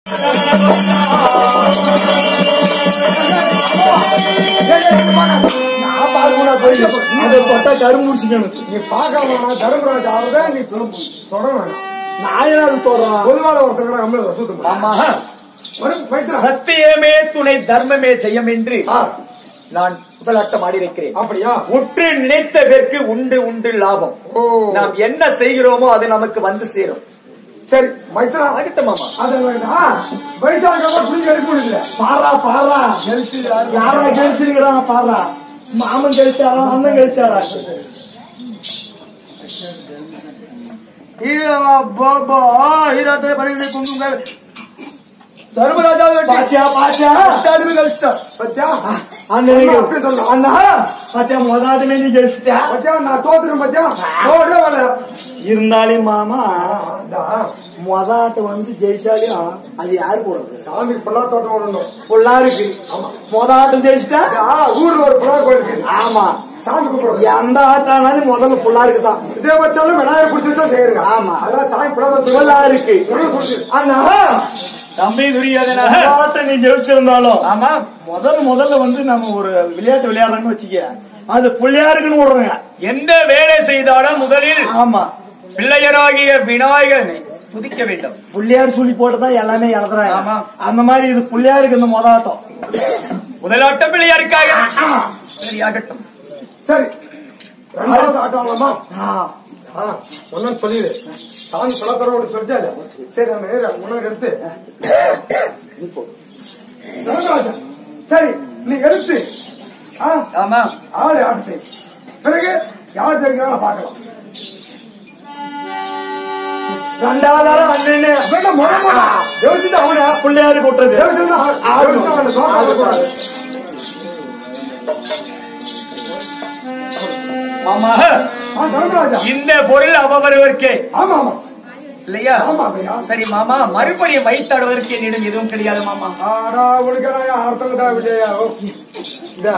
நான் பார்க்கணும்னா போய் அதை தொட்டா கரும்பு முடிச்சுக்கணும் நீ பார்க்க வேணாம் தர்மராஜ் ஆவத நீ தொடரும் தொட வேணாம் நான் என்ன அது தொடறேன் பொதுவாக ஒருத்தங்க நம்மள சுத்தம் ஆமா வரும் மைத்ரா சத்தியமே துணை தர்மமே செய்யும் என்று ஆ, நான் முதலாட்டம் ஆடியிருக்கிறேன் அப்படியா உற்று நினைத்ததற்கு உண்டு உண்டு லாபம் ஓ. நாம் என்ன செய்கிறோமோ அது நமக்கு வந்து சேரும் சரி மைத்ரா ஆகட்டும் மாமா அதெல்லாம் வயசாக புரிஞ்சு எடுக்க முடியல பாரா பாரா யாரா கழிச்சிருக்கிறாங்க பாரா மாமன் கழிச்சாரா அண்ணன் கழிச்சாரா தர்மராஜா பாத்தியா பாத்தியா பத்தியா அண்ணனுக்கு அப்படி சொல்லலாம். அண்ணா பாத்தியா முதலாட்டுமே நீ கழிச்சிட்டா பத்தியா நான் தோத்துறேன் பத்தியா ஓடே வரல இருந்தாலும் மாமா அதான், மொதாட்டு வந்து ஜெயிச்சாலையும் அது யாரு போடுறது சாமி புல்லா தோட்டம் ஓடணும் புள்ளாருக்கு மொதாட்டம் ஜெயிச்சிட்டா ஆ, ஊர்ல ஒரு புலா கோயில் இருக்கு ஆமா சாமி கும்பிடுறோம் எந்த ஆட்டானாலும் முதல்ல புள்ளாருக்கு தான் இதே வச்சாலும் விநாயகர் பிடிச்சதான் செய்யறங்க ஆமா. அதான் சாமி புலா தான் புள்ளாருக்கு சொல்லு அண்ணா தம்பி துரியோதனா மொதாட்டம் நீ ஜெயிச்சிருந்தாலும் ஆமா முதல் முதல்ல வந்து நம்ம ஒரு விளையாட்டு விளையாடுறோம்னு வச்சுக்க அது பிள்ளையாருக்குன்னு விடுறோங்க எந்த வேலை செய்தாலும் முதலில் ஆமா பிள்ளையராகிய விநாயகனை துதிக்க வேண்டும் பிள்ளையார் சொல்லி போட்டுதான் எல்லாமே எழுதுறாங்க ஆமா. அந்த மாதிரி இது பிள்ளையாருக்கு இந்த மொதாட்டம் முதலாட்டம் பிள்ளையாருக்காக சரியாகட்டும் சரி ரெண்டாவது ஆட்டம் ஆடலாமா ஆ, ஒன்னு சொல்லிடு சாமி பலத்தர ஒன்று சொல்லிட்டாரு சரி நம்ம ஏற உனக்கு எடுத்து தர்மராஜா, சரி நீ எடுத்து ஆ, ஆமா ஆடு ஆடுத்து பிறகு யார் ஜெயிக்கிறாங்க பார்க்கலாம் ரெண்டாவது ஆளு அண்ணன்னு வேண்டாம் முத முத தேவசிதான் அவன பிள்ளையாரு கொட்டுறது தேவசிதான் தேவசிதான் அவன தோக்க ஆடக்கூடாது ஆமா ஆ தர்மராஜா இந்த பொருள் அவரவருக்கே ஆமா ஆமா இல்லையா ஆமா, ஐயா. சரி மாமா மறுபடியும் வைத்தாடுவதற்கு என்னிடம் எதுவும் கிடையாது மாமா ஆடா உனக்கு நான் அர்த்தம் தான் விஜயா இந்த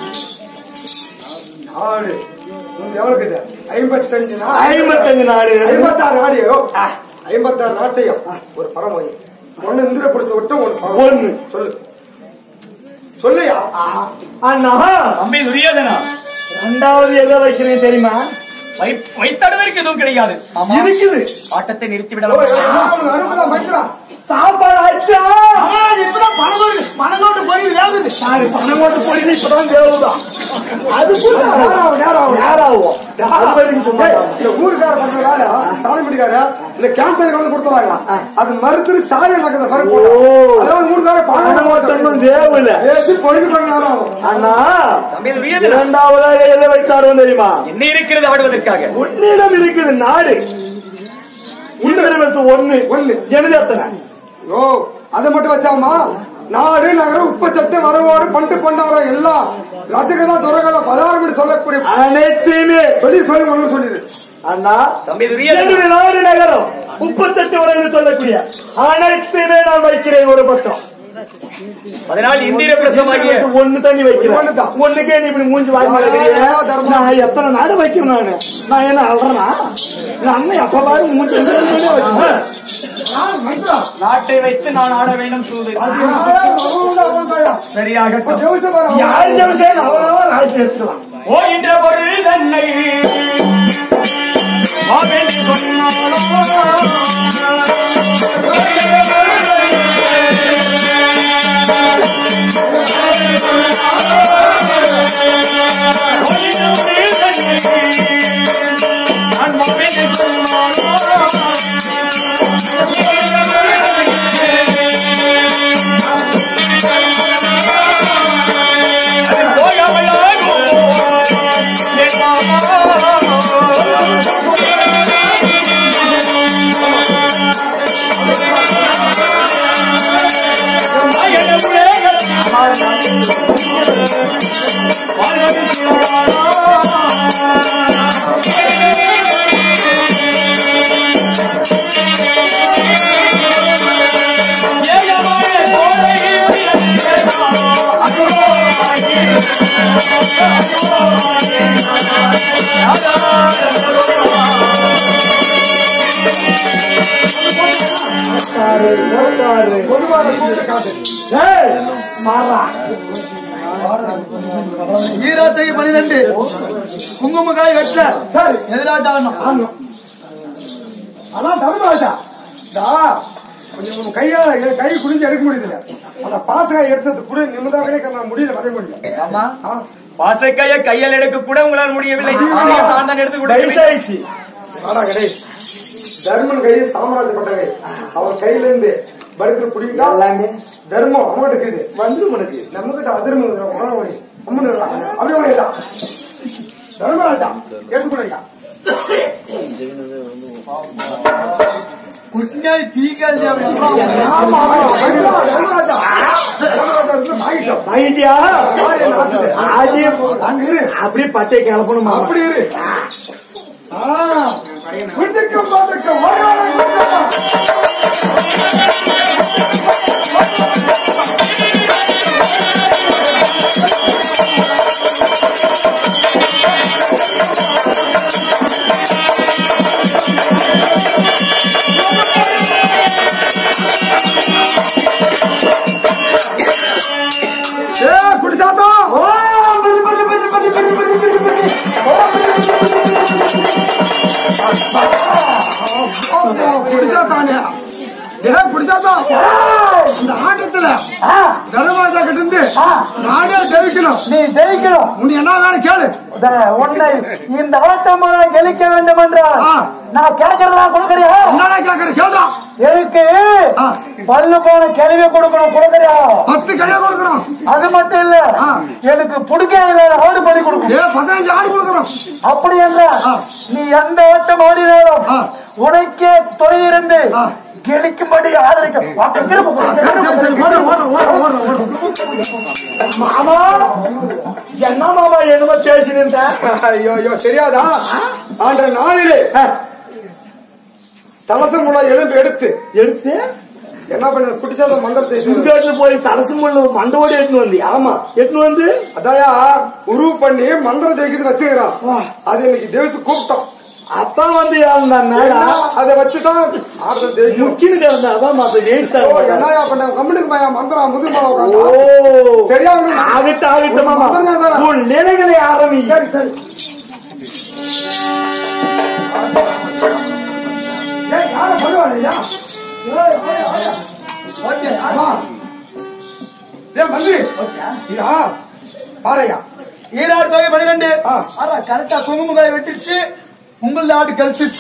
ஆடு உனக்கு எவ்வளவு இது ஐம்பத்தஞ்சு நாள் ஐம்பத்தஞ்சு நாடு ஐம்பத்தாறு நாடையோ ஐம்பத்தாறு நாட்டையும் ஒரு பரம் வை ஒன்னு இந்திர பிடிச்ச விட்டு ஒன்னு பரம் ஒண்ணு. சொல்லு சொல்லையா அண்ணா தம்பி துரியோதனா ரெண்டாவது எதை வைக்கிறேன் தெரியுமா வை- வைத்தாடுவதற்கு எதுவும் கிடையாது மாமா இருக்குது ஆட்டத்தை நிறுத்தி ஓ, விடலாம் அருமைதான் மைத்ரா சாப்பாடு ஆச்சா இப்பதான் பணங்கோட்டு பணங்கோட்டு பொரியல் வேகுது சாரி பணங்கோட்டு பொரியல் இப்பதான் வேகுதான் அது கூட நேரம் ஆகும், நேரம் ஆகும். நேரம் ஆகும் அது வரைக்கும் சும்மா ஏய், இந்த ஊருக்கார பண்ற வேலை தலைமுடிக்கார இந்த கேன்சர் கலந்து கொடுத்துறாங்க அது மறுத்து சாரி நடக்குது பருப்பு ஓ. அதனால ஊருக்கார பணங்கோட்டமும் வேவல ஏசி பொறுப்பு பண்ண நேரம் ஆகும் அண்ணா தம்பி துரியோதனா இரண்டாவதாக எதை வைத்தாடுவோம் தெரியுமா என்ன இருக்கிறது ஆடுவதற்காக உன்னிடம் இருக்குது நாடு உன்னிடம் ஒண்ணு ஒண்ணு. எனது எத்தனை ஓ அதை மட்டும் வச்சாமா நாடு நகரம் உப்பு சட்டு வரவோடு பண்டு கொண்டாரம் எல்லாம் ரசகதா துரகதா பதாரம் சொல்லக்கூடிய அனைத்தையுமே சொல்லி சொல்லி ஒன்று சொல்லிடு அண்ணா தம்பி துரியோதனா என்னுடைய நாடு நகரம் முப்பத்தெட்டு உரையில் சொல்லக்கூடிய அனைத்துமே நான் வைக்கிறேன் ஒரு பக்கம் அதனால் இந்திர பிரசமாகிய ஒண்ணு தண்ணி வைக்கிறேன் ஒண்ணுதான். ஒண்ணுக்கே நீ இப்படி மூஞ்சி வாங்கி ஆ, தர்மம். நான் எத்தனை நாடு வைக்கிறேன் நானு நான் என்ன அல்றனா நான் அண்ணன் எப்ப பாரு மூஞ்சி எந்த இடத்துலயே வச்சுக்கிறேன். யார் மைத்ரா? நாட்டை வைத்து நான் ஆட வேண்டும் சூது அது யாரா? அவனுடா அவன்தாயா? சரியாகட்டும் ஜெவச பாரு, யார் ஜெவசேன் அவனவன் நாய்க்கு எடுத்துக்கலாம் போகின்ற பொருள் தன்னை அவன் போயாமல் பாரு பொதுவாக கூப்பிட்டு காட்டு ஏய், மாறா ஈராத்தை பனிரெண்டு குங்குமக்காய் வெட்ட சரி எதிராட்டம் ஆமா. அதான் தர்மராஜா டா, கொஞ்சம் உன் கையால என் கை குடிஞ்சு எடுக்க முடியுதுல அந்த பாசகாய் எடுத்தது கூட நிம்மதாகவே நான் முடியல வர முடியல ஆமா ஆ, பாசக்காய கையால் எடுக்க கூட உங்களால் முடியவில்லை அதையும் நான் தான் எடுத்து கொடுக்கிறேன் வயசாயிடுச்சு வாடா கணேஷ் தர்மன் கை சாம்ராஜ்யப்பட்ட கை அவன் கையில இருந்து படுக்கிற புடிங்க எல்லாமே தர்மம் அவன்கிட்ட இருக்குது வந்துரும் உனக்கு நம்ம கிட்ட அதிர்மம் உணவு அம்மன் அப்படியே வரலாம் தர்மராஜா எடுத்துக்கொள்ளையா குட்டியாய் தீக்காய் ஆமா தர்மராஜா தர்மராஜா இருந்து வாங்கிட்டோம் வாங்கிட்டியா யார் என்ன ஆட்டுது? அப்படியே அங்க இரு அப்படியே பட்டை கிளப்பணுமா அப்படி இரு ஆ, வீட்டுக்கும் பாட்டுக்கும் ஓடாத கூட்டம். ஏ, குடிசாத்தம் ஓ, பதி, பதி, பதி, பதி, பதி, பதி, பதி, பதி. பிடிச்சாத்தானே ஏ பிடிச்சாத்தான் இந்த ஆட்டத்துல தர்மராஜா கிட்ட இருந்து நானே ஜெயிக்கணும் நீ ஜெயிக்கணும் உன்னை என்ன வேணும் கேளு இந்த உன்னை இந்த ஆட்டமா கெளிக்க வேண்டும் என்றால் ஆ. நான் கேட்கறதெல்லாம் கொடுக்கறியா என்னடா கேக்குற கேட்டா எனக்கு ஆ. பல்லு போன கேள்வி கொடுக்கணும் கொடுக்கறியா பத்து கையா கொடுக்குறோம் அது மட்டும் இல்ல ஆ. எனக்கு பிடிக்க ஆடு பண்ணி கொடுக்கணும் ஏ பதினஞ்சு ஆடு கொடுக்குறோம் அப்படி என்றால் ஆ. நீ எந்த ஆட்டம் ஆடினாலும் ஆ. உனக்கே துணை இருந்து ஆ. கெளிக்கும்படி ஆதரிக்க சரி சரி சரி ஓடுற ஓடுற ஓடுற ஓடுற ஓடுற மாமா என்ன மாமா என்னமோ பேசினேன் ஐயோ ஐயோ தெரியாதா அன்ற நாளிலே தலசம் முள்ள எலும்பு எடுத்து எடுத்து என்ன பண்ண குடிசாத மந்திரத்தை செய்து. இங்கேட்டு போய் தலசு முள்ளு மண்டோடி எட்டுன்னு வந்து ஆமா எட்டுன்னு வந்து அதாயா உருவு பண்ணி மந்திரம் ஜெயிக்கிறது வச்சுக்கிறான் அது இன்னைக்கு தேவசு கூப்பிட்டோம் அப்பா வந்து இருந்தா அதை வச்சுதான் ஆடுறது ஜெயிக்கும் முக்கின்னு கிடந்தா அதான் மத்த ஓ, ஜெயிச்சாங்க என்னய்யா பண்ண கம்முனுக்கு பையன் மந்திரம் முதுமா ஓ உட்காந்தா தெரியாம ஆகட்டும் ஆகட்டும் மாமா மந்திரம் தானே? உன் நிலைகளை ஆரம்பி சரி சரி ஏய், யாரை பண்ணுவாங்க ஓகே ஆமா ஏன் மந்திரி இதா பாறையா ஈராடு தொகை பனிரெண்டு ஆ. ஆறா கரெக்டா குங்குமக்காய் வெட்டிடுச்சு உங்களது ஆடு கழிச்சிருச்சு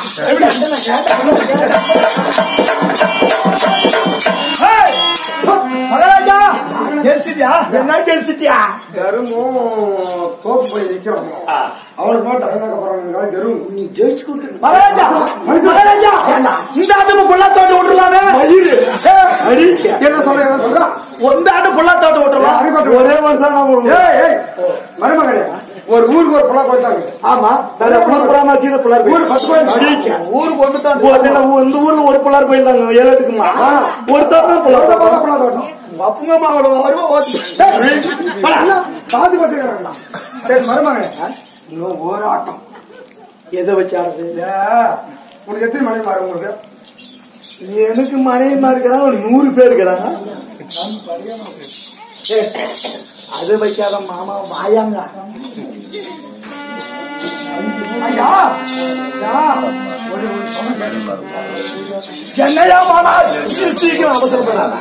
மகாராஜா கெலிச்சிட்டியா என்ன கெலிச்சிட்டியா கருமும் தோப்பு போய் நிக்கிறோம் அவனுக்கு மட்டும் அண்ணாக்க போறாங்க கரும் நீ ஜெயிச்சு கொடுத்து மகாராஜா மகாராஜா இந்த ஆட்டு புல்லா தோட்டம் விட்டுலாமே அடி என்ன சொல்ற என்ன சொல்ற ஒந்த ஆட்டு புல்லா தோட்டம் விட்டுலாம் அடிபட்டு ஒரே வருஷம் நான் விடுவோம். ஏய் ஏய் மருமகனே ஒரு ஊருக்கு ஒரு புள்ள போயிட்டாங்க ஆமா நல்ல புலர் புறாம கீழே புலர் ஊர் பத்து பேர் அடிக்க ஊருக்கு ஒன்று தான் ஓ, இல்ல, ஊ- இந்த ஊர்ல ஒரு புலர் போயிருந்தாங்க ஏழட்டுக்குமா ஒரு தோட்டம் புலர் புள்ள தோட்டம் அப்பங்க மாவோட வருவா பாதி பத்துக்கிறாங்களா சரி மருமகனே இன்னும் ஒரு ஆட்டம் எதை வச்சு ஆடுறது ஏ, உனக்கு எத்தனை மணி மாறு உங்களுக்கு எனக்கு மனைவிமா இருக்கிறாங்க ஒரு நூறு பேர் இருக்கிறாங்க ஏய், அது வைக்காத மாமா வாயாங்க ஐயா ஐயா, என்னையா மாமா சீக்கிரம் அவசரப்படாத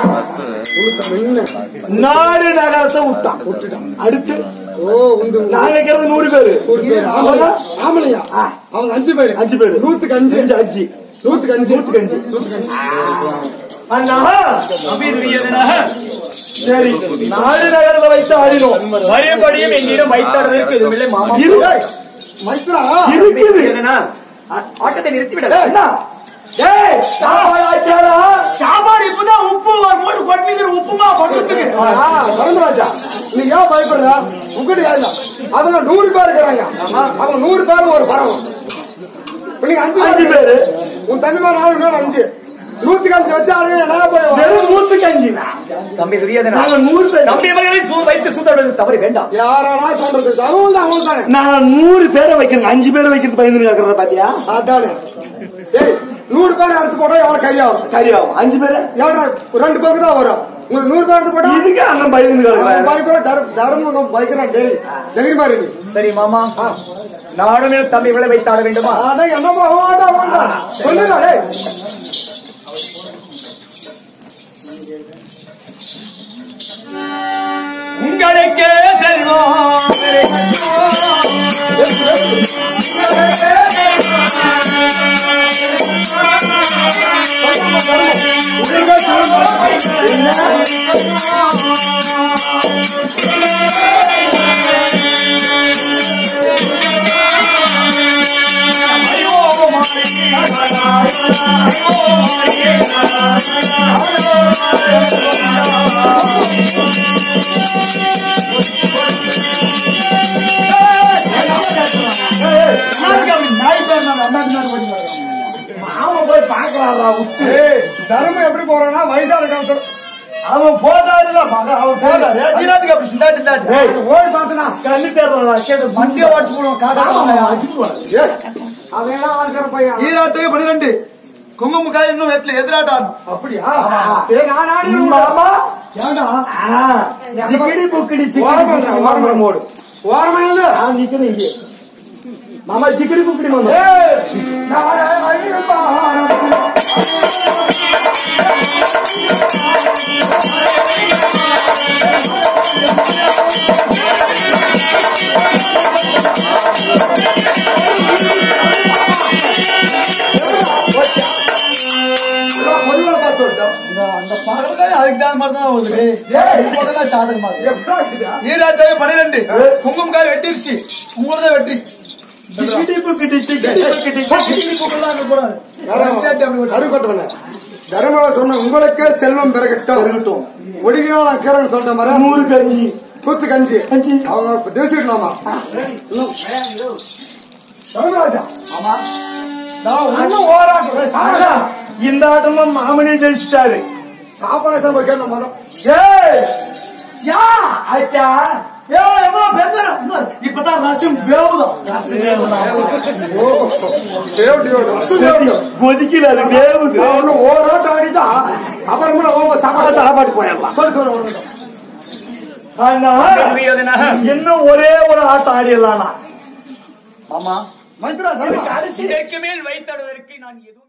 நாடு நகரத்தை விட்டான் விட்டுட்டான் அடுத்து ஓ உங்க நாங்க இருக்கிறது நூறு பேரு ஆமலையா ஆமலையா அவங்க அஞ்சு பேரு அஞ்சு பேரு நூத்துக்கு அஞ்சு அஞ்சு அஞ்சு நூத்துக்கு அஞ்சு நூத்துக்கு அஞ்சு நூத்துக்கு அஞ்சு அண்ணா அபிர்வியதனாக சரி நாடு நகரத்தை வைத்து ஆடினோம் மறுபடியும் என்னிடம் வைத்தாடுவதற்கு எதுவுமில்லை மாமா இருக்கு மைத்ரா இருக்குது எதனால் ஆட்டத்தை நிறுத்திவிட ஏய், என்ன ஏய் சாப்பாடு ஆச்சாடா சாப்பாடு இப்பதான் உப்பு ஒரு மூணு கொட்டிக்கிற உப்புமா கொட்டுறதுக்கு வரம்பராஜா நீ ஏன் பயப்படுற உங்ககிட்ட யாருல அவங்க நூறு பேர் இருக்கிறாங்க அவங்க நூறு பேர் ஒரு பறவை இப்ப நீங்க அஞ்சு அஞ்சு பேர் பேரு உன் தம்பிமா நாலு பேர் அஞ்சு நூத்துக்கு அஞ்சு வச்சு ஆளுங்க என்ன போய் வெறும் நூத்துக்கு அஞ்சு தம்பி துரியோதனா நாங்க நூறு பேர் தம்பி அவர்களை சூ வைத்து சூதாடுவது தவறு வேண்டாம் யாராடா சொல்றது அவங்க தான் அவங்க தானே நாங்க நூறு பேரை வைக்கிறோம் அஞ்சு பேரை வைக்கிறது பயந்து கேக்குறத பாத்தியா அதானே ஏய் நூறு பேர் அறுத்து போட்டா எவ்வளவு கறி ஆகும் சரியாகும் அஞ்சு பேரு எவ்வளவு ரெண்டு பேருக்கு தான் வரும் உங்களுக்கு நூறு பேர் அறுத்து போட்டா இதுக்கு அண்ணன் பயந்து கிடக்குறாரு பயப்பட தர்மம் பயக்கிறான் டேய் தைரியமா இருக்கு சரி மாமா நானும் என் தம்பி விளை வைத்தாட வேண்டுமா ஆனா என்னமா வாடா வாடா சொல்லுடா டேய் உங்களுக்கே செல்வம் அவன் போய் பாக்குறாரா விட்டு ஏய் தர்மம் எப்படி போறானா வயசான காலத்துல அவன் போட்டாருல மகன் அவன் போட்டாரு நீராத்துக்கு அப்படி சிந்தாட்டு தாட்டு ஏய் ஓடி பார்த்தனா கண்ணு தேர்றா கேட்டு மண்டிய வாட்சி போடுவோம் காக்கா அடிச்சுடுவாரு ஏய் அவன் என்ன ஆள்கார பையன் ஈராத்துக்கு பனிரெண்டு குங்குமக்காய் இன்னும் வெட்டில எதிராட்டான் அப்படியா சரி நான் ஆடி மாமா ஏண்டா சிக்கிடி புக்கிடி சிக்கிடி ஓரமன் ஓடு ஓரமன் இல்ல நான் நிக்கிறேன் இங்கே மாமா சிக்கிடி புக்கிடி மாமா பொதுவாக பார்த்து சொல்லிட்டோம் இந்த அந்த பாடல்கள் அதுக்கு தான் மாதிரி தான் வருது இப்போதான் சாதகமா இருக்கு. எப்படா இருக்குதா ஈராத்தாவே பனிரெண்டு குங்குமக்காய் வெட்டிருச்சு உங்களதான் வெற்றி கருப்பட்டவன தர்மல சொன்ன உங்களுக்கே செல்வம் பெருகட்டும் பெருகட்டும். ஒடிகினால் அக்கறன்னு சொல்ற மாதிரி நூறு கஞ்சி கூத்து கஞ்சி கஞ்சி. அவங்க தேசிக்கலாமா தர்மராஜா நான் ஒண்ணும் ஓராட்டம் சாப்பிடா இந்த ஆட்டமும் மாமனே ஜெயிச்சிட்டாரு சாப்பாடு சாப்பாடு கேட்ட மதம் ஏய் யா ஆச்சா ஏ எவ்வளோ பெருந்தரம் இப்பதான் ரசம் வேவுதான் கொதிக்கல அது வேவுது ஒன்னும் ஓராட்டம் ஆடிட்டா அப்புறமா அவங்க சாப்பாடு சாப்பாடு போயிடலாம் சொல்லு சொல்லு ஒரு நிமிஷம். ஆனா புரியுதுனா? இன்னும் ஒரே ஒரு ஆட்டம் ஆடிடலாம்னா மாமா மைத்ரா தர்மா இதற்கு மேல் வைத்தடுவதற்கு நான் எதுவும்